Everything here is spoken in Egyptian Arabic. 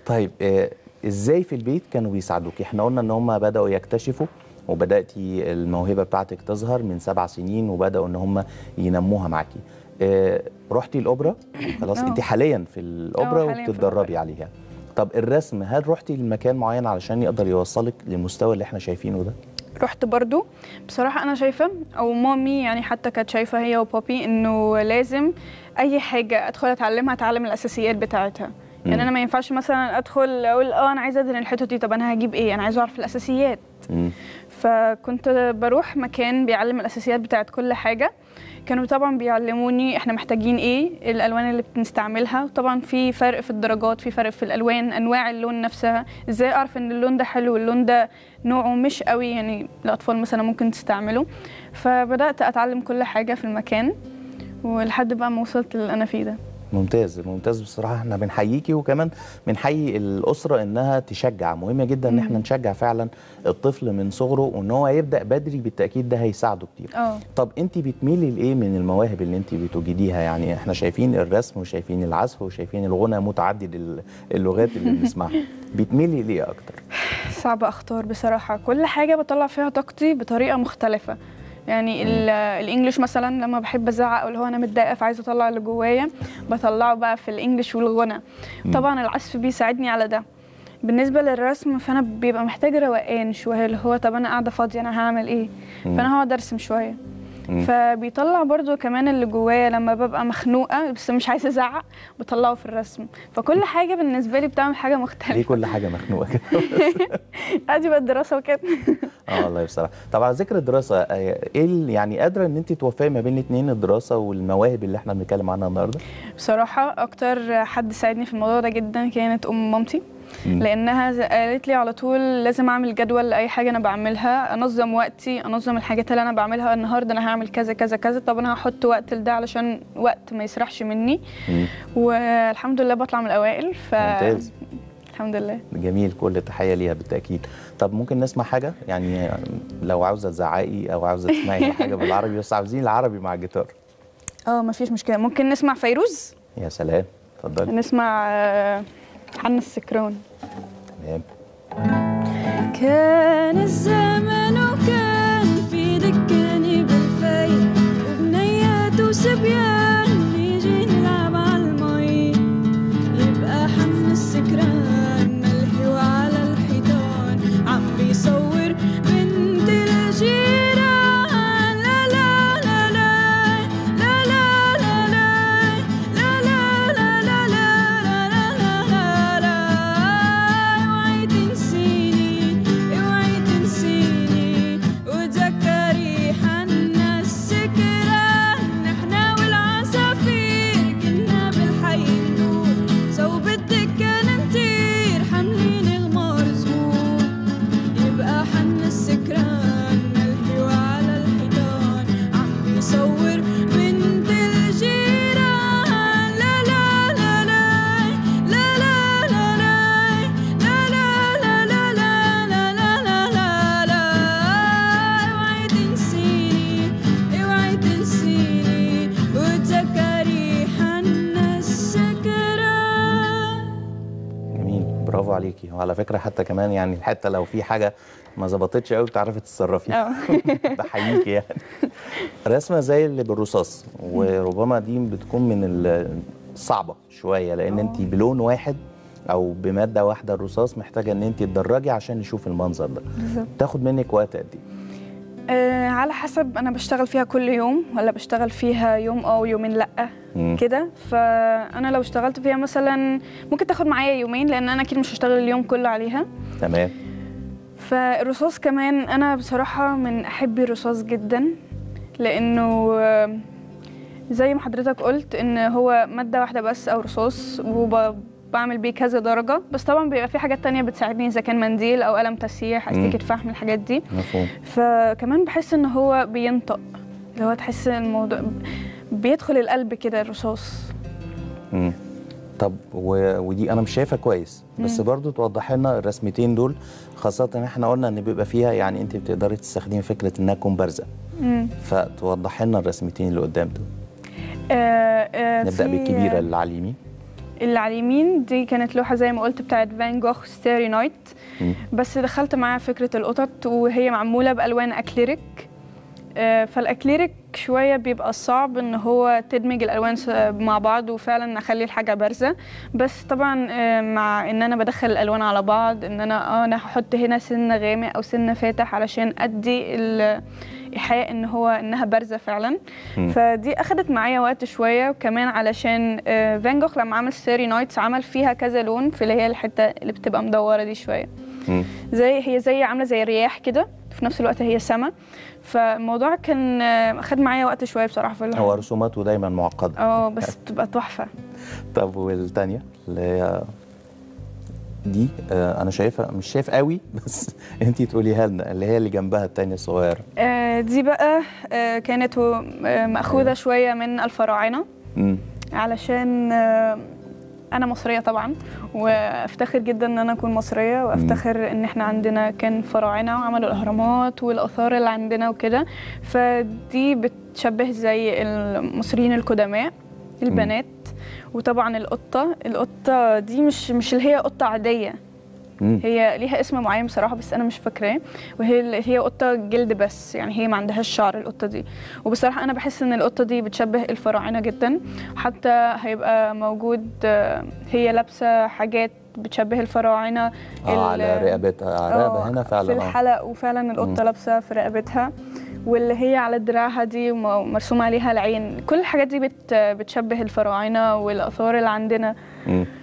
طيب آه، ازاي في البيت كانوا بيساعدوك احنا قلنا ان هم بداوا يكتشفوا وبداتي الموهبه بتاعتك تظهر من سبع سنين وبداوا ان هم ينموها معاكي آه، رحتي الاوبرا خلاص آه. انت حاليا في الاوبرا آه، حالياً في وبتتدربي عليها طب الرسم هل رحتي لمكان معين علشان يقدر يوصلك للمستوى اللي احنا شايفينه ده رحت برضو بصراحة أنا شايفة أو مامي يعني حتى كانت شايفة هي وبابي إنه لازم أي حاجة أدخل أتعلمها أتعلم الأساسيات بتاعتها يعني مم. أنا ما ينفعش مثلا أدخل أقول أه أنا عايزة أدهن الحتة دي طب أنا هجيب إيه أنا عايزة أعرف الأساسيات مم. فكنت بروح مكان بيعلم الاساسيات بتاعت كل حاجه كانوا طبعا بيعلموني احنا محتاجين ايه الالوان اللي بنستعملها وطبعا في فرق في الدرجات في فرق في الالوان انواع اللون نفسها ازاي اعرف ان اللون ده حلو واللون ده نوعه مش قوي يعني الاطفال مثلا ممكن تستعمله فبدات اتعلم كل حاجه في المكان ولحد بقى ما وصلت اللي انا فيه ده ممتاز ممتاز بصراحه احنا بنحييكي وكمان بنحيي الاسره انها تشجع مهم جدا ان احنا نشجع فعلا الطفل من صغره وان هو يبدا بدري بالتاكيد ده هيساعده كتير اه طب انت بتميلي لايه من المواهب اللي انت بتوجديها يعني احنا شايفين الرسم وشايفين العزف وشايفين الغنى متعدد ال- اللغات اللي بنسمعها بتميلي ليه اكتر صعب اختار بصراحه كل حاجه بطلع فيها طاقتي بطريقه مختلفه يعني ال- الانجليش مثلا لما بحب ازعق او اللي هو انا متضايقه فعايزه اطلع اللي جوايا بطلعه بقى في الانجليش والغنى طبعا العزف بيساعدني على ده بالنسبه للرسم فانا بيبقى محتاج روقان شويه اللي هو طب انا قاعده فاضيه انا هعمل ايه فانا هقعد ارسم شويه مم. فبيطلع برضو كمان اللي جوايا لما ببقى مخنوقه بس مش عايزه ازعق بطلعه في الرسم فكل حاجه بالنسبه لي بتعمل حاجه ليه مختلفه كل حاجه مخنوقه كده ادي بقى الدراسه وكده اه والله بصراحه طب على ذكر الدراسه آه، ايه ال- يعني قادره ان انت توفقي ما بين الاثنين الدراسه والمواهب اللي احنا بنتكلم عنها النهارده بصراحة أكتر حد ساعدني في الموضوع ده جدا كانت أم مامتي مم. لأنها ز- قالت لي على طول لازم أعمل جدول لأي حاجة أنا بعملها أنظم وقتي أنظم الحاجات اللي أنا بعملها النهاردة أنا هعمل كذا كذا كذا طب أنا هحط وقت لده علشان وقت ما يسرحش مني مم. والحمد لله بطلع من الأوائل ف ممتاز الحمد لله جميل كل تحيه ليها بالتاكيد طب ممكن نسمع حاجه يعني لو عاوزه تزعقي او عاوزه تسمعي حاجه بالعربي بس عاوزين العربي مع الجيتار اه مفيش مشكلة ممكن نسمع فيروز يا سلام اتفضلي نسمع آه، حنا السكران تمام كان الزمن وكان في دكاني بالفاي وبنيات وصبيان نيجي نلعب عالمي يبقى حن السكران ملهي وعلى الحيطان عم بيصور بنت الجيران لا لا لا لا لا لا لا لا لا لا لا لا لا لا لا لا اوعي تنسيني اوعي تنسيني وتذكري حنا السكران نحنا والعصافير كنا بالحي ندور صوب الدكان نطير حاملين غمار زهور يبقى حن السكران ملهي وعلى الحيطان عم بيصور بنت الجيران لا لا لا لا لا لا لا لا لا لا لا لا لا لا لا لا لا اوعي تنسيني اوعي تنسيني وتذكري حن السكران جميل برافو عليكي وعلى فكره حتى كمان يعني حتى لو في حاجه ما ظبطتش قوي بتعرفي تتصرفي اه بحييكي يعني رسمه زي اللي بالرصاص وربما دي بتكون من ال- الصعبه شويه لان انت بلون واحد او بماده واحده الرصاص محتاجه ان انت تدرجي عشان نشوف المنظر ده بالظبط تاخد منك وقت قد ايه آه على حسب انا بشتغل فيها كل يوم ولا بشتغل فيها يوم اه ويومين لا مم. كده فانا لو اشتغلت فيها مثلا ممكن تاخد معايا يومين لان انا اكيد مش هشتغل اليوم كله عليها تمام فالرصاص كمان انا بصراحه من احبي الرصاص جدا لانه آه، زي ما حضرتك قلت ان هو ماده واحده بس او رصاص وبعمل بيه كذا درجه بس طبعا بيبقى في حاجات تانية بتساعدني اذا كان منديل او قلم تسييح استيكه فحم الحاجات دي مفهوم فكمان بحس ان هو بينطق اللي هو تحس الموضوع بيدخل القلب كده الرصاص مم. طب و... ودي انا مش شايفها كويس بس برضو توضح لنا الرسمتين دول خاصه ان احنا قلنا ان بيبقى فيها يعني انت بتقدري تستخدمي فكره انها تكون بارزه مم. فتوضح لنا الرسمتين اللي قدام دول آه آه نبدا في- بالكبيره اللي على اليمين اللي على اليمين دي كانت لوحه زي ما قلت بتاعت فان جوخ ستاري نايت مم. بس دخلت معاها فكره القطط وهي معموله بالوان اكليريك آه، فالاكليريك شويه بيبقى صعب ان هو تدمج الالوان س- مع بعض وفعلا نخلي الحاجه بارزه بس طبعا آه، مع ان انا بدخل الالوان على بعض ان انا اه انا هحط هنا سنه غامق او سنه فاتح علشان ادي الايحاء ان هو انها بارزه فعلا مم. فدي اخدت معايا وقت شويه وكمان علشان آه، فان جوخ لما عمل ستاري نايتس عمل فيها كذا لون في اللي هي الحته اللي بتبقى مدوره دي شويه مم. زي هي زي عامله زي الرياح كده في نفس الوقت هي سما فالموضوع كان آه، خد معايا وقت شويه بصراحه في هو رسوماته دايما معقده اه بس بتبقى تحفه طب والتانية اللي هي دي آه انا شايفها مش شايف قوي بس انتي تقوليها لنا اللي هي اللي جنبها التانية الصغيرة آه، دي بقى آه، كانت و- آه، مأخوذة شوية من الفراعنة مم. علشان آه، أنا مصرية طبعا وافتخر جدا إن أنا أكون مصرية وافتخر إن إحنا عندنا كان فراعنة وعملوا الأهرامات والآثار اللي عندنا وكده فدي بتشبه زي المصريين القدماء البنات وطبعا القطة القطة دي مش مش اللي هي قطة عادية مم. هي ليها اسم معين بصراحه بس انا مش فاكراه وهي هي قطه جلد بس يعني هي ما عندهاش شعر القطه دي وبصراحه انا بحس ان القطه دي بتشبه الفراعنه جدا حتى هيبقى موجود آه، هي لابسه حاجات بتشبه الفراعنه اه على ال- رقبتها على آه، رقبة هنا في فعلا اه الحلق وفعلا القطه لابسه في رقبتها واللي هي على دراعها دي وم- مرسوم عليها العين كل الحاجات دي بت بتشبه الفراعنه والاثار اللي عندنا مم.